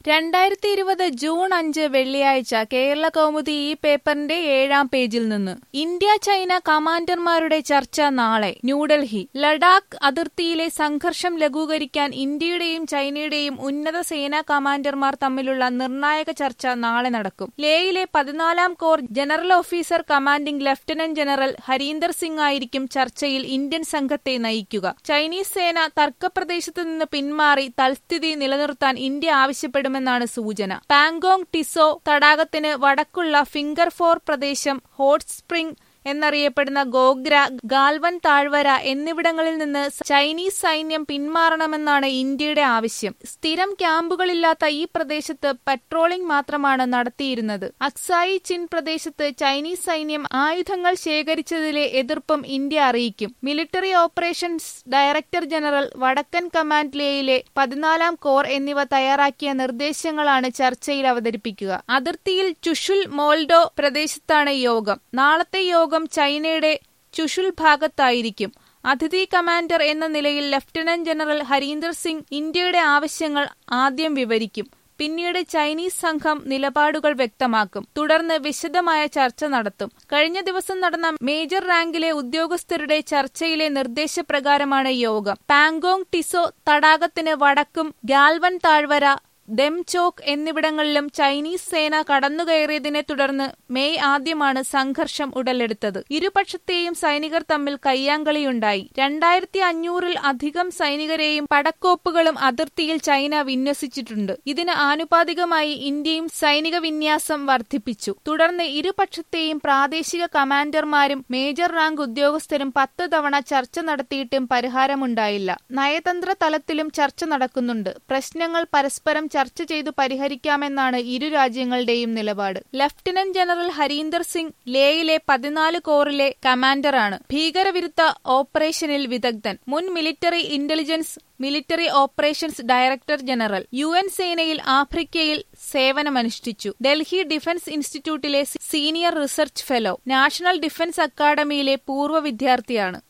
രണ്ടായിരത്തി ഇരുപത് ജൂൺ അഞ്ച് വെള്ളിയാഴ്ച കേരള കൗമുദി ഈ പേപ്പറിന്റെ ഏഴാം പേജിൽ നിന്ന് ഇന്ത്യ ചൈന കമാൻഡർമാരുടെ ചർച്ച നാളെ ന്യൂഡൽഹി ലഡാക്ക് അതിർത്തിയിലെ സംഘർഷം ലഘൂകരിക്കാൻ ഇന്ത്യയുടെയും ചൈനയുടെയും ഉന്നത സേനാ കമാൻഡർമാർ തമ്മിലുള്ള നിർണായക ചർച്ച നാളെ നടക്കും ലേയിലെ പതിനാലാം corps general officer commanding lieutenant general Harinder Singh ആയിരിക്കും ചർച്ചയിൽ ഇന്ത്യൻ സംഘത്തെ നയിക്കുക ചൈനീസ് സേന തർക്കപ്രദേശത്ത് നിന്ന് പിന്മാറി തൽസ്ഥിതി നിലനിർത്താൻ ഇന്ത്യ ആവശ്യപ്പെടുമെന്നാണ് സൂചന പാങ്കോങ് ടിസോ തടാകത്തിന് വടക്കുള്ള ഫിംഗർ ഫോർ പ്രദേശം ഹോട്ട് സ്പ്രിംഗ് എന്നറിയപ്പെടുന്ന ഗോഗ്ര ഗാൽവൻ താഴ്വര എന്നിവിടങ്ങളിൽ നിന്ന് ചൈനീസ് സൈന്യം പിന്മാറണമെന്നാണ് ഇന്ത്യയുടെ ആവശ്യം സ്ഥിരം ക്യാമ്പുകളില്ലാത്ത ഈ പ്രദേശത്ത് പട്രോളിംഗ് മാത്രമാണ് നടത്തിയിരുന്നത് അക്സായി ചിൻ പ്രദേശത്ത് ചൈനീസ് സൈന്യം ആയുധങ്ങൾ ശേഖരിച്ചതിലെ എതിർപ്പും ഇന്ത്യ അറിയിക്കും മിലിറ്ററി ഓപ്പറേഷൻസ് ഡയറക്ടർ ജനറൽ വടക്കൻ കമാൻഡ് ലേയിലെ പതിനാലാം കോർ എന്നിവ തയ്യാറാക്കിയ നിർദ്ദേശങ്ങളാണ് ചർച്ചയിൽ അവതരിപ്പിക്കുക അതിർത്തിയിൽ ചുഷുൽ മോൾഡോ പ്രദേശത്താണ് യോഗം നാളത്തെ യോഗം ചൈനയുടെ ചുഷുൽ ഭാഗത്തായിരിക്കും അതിഥി കമാൻഡർ എന്ന നിലയിൽ ലഫ്റ്റനന്റ് ജനറൽ ഹരീന്ദർ സിംഗ് ഇന്ത്യയുടെ ആവശ്യങ്ങൾ ആദ്യം വിവരിക്കും പിന്നീട് ചൈനീസ് സംഘം നിലപാടുകൾ വ്യക്തമാക്കും തുടർന്ന് വിശദമായ ചർച്ച നടത്തും കഴിഞ്ഞ ദിവസം നടന്ന മേജർ റാങ്കിലെ ഉദ്യോഗസ്ഥരുടെ ചർച്ചയിലെ നിർദ്ദേശപ്രകാരമാണ് യോഗം പാങ്കോങ് ടിസോ തടാകത്തിന് വടക്കും ഗാൽവൻ താഴ്വര ഡെംചോക്ക് എന്നിവിടങ്ങളിലും ചൈനീസ് സേന കടന്നുകയറിയതിനെ തുടർന്ന് മെയ് ആദ്യമാണ് സംഘർഷം ഉടലെടുത്തത് ഇരുപക്ഷത്തെയും സൈനികർ തമ്മിൽ കയ്യാങ്കളിയുണ്ടായി രണ്ടായിരത്തി അഞ്ഞൂറിൽ അധികം സൈനികരെയും പടക്കോപ്പുകളും അതിർത്തിയിൽ ചൈന വിന്യസിച്ചിട്ടുണ്ട് ഇതിന് ആനുപാതികമായി ഇന്ത്യയും സൈനിക വിന്യാസം വർദ്ധിപ്പിച്ചു തുടർന്ന് ഇരുപക്ഷത്തെയും പ്രാദേശിക കമാൻഡർമാരും മേജർ റാങ്ക് ഉദ്യോഗസ്ഥരും പത്ത് തവണ ചർച്ച നടത്തിയിട്ടും പരിഹാരമുണ്ടായില്ല നയതന്ത്ര തലത്തിലും ചർച്ച നടക്കുന്നുണ്ട് പ്രശ്നങ്ങൾ പരസ്പരം ചർച്ച ചെയ്തു പരിഹരിക്കാമെന്നാണ് ഇരു രാജ്യങ്ങളുടെയും നിലപാട് ലഫ്റ്റനന്റ് ജനറൽ ഹരീന്ദർ സിംഗ് ലേയിലെ പതിനാല് കോറിലെ കമാൻഡറാണ് ഭീകരവിരുദ്ധ ഓപ്പറേഷനിൽ വിദഗ്ധൻ മുൻ military intelligence military operations director general U N സേനയിൽ ആഫ്രിക്കയിൽ സേവനമനുഷ്ഠിച്ചു ഡൽഹി ഡിഫൻസ് ഇൻസ്റ്റിറ്റ്യൂട്ടിലെ senior research fellow national defence അക്കാദമിയിലെ പൂർവ്വ വിദ്യാർത്ഥിയാണ്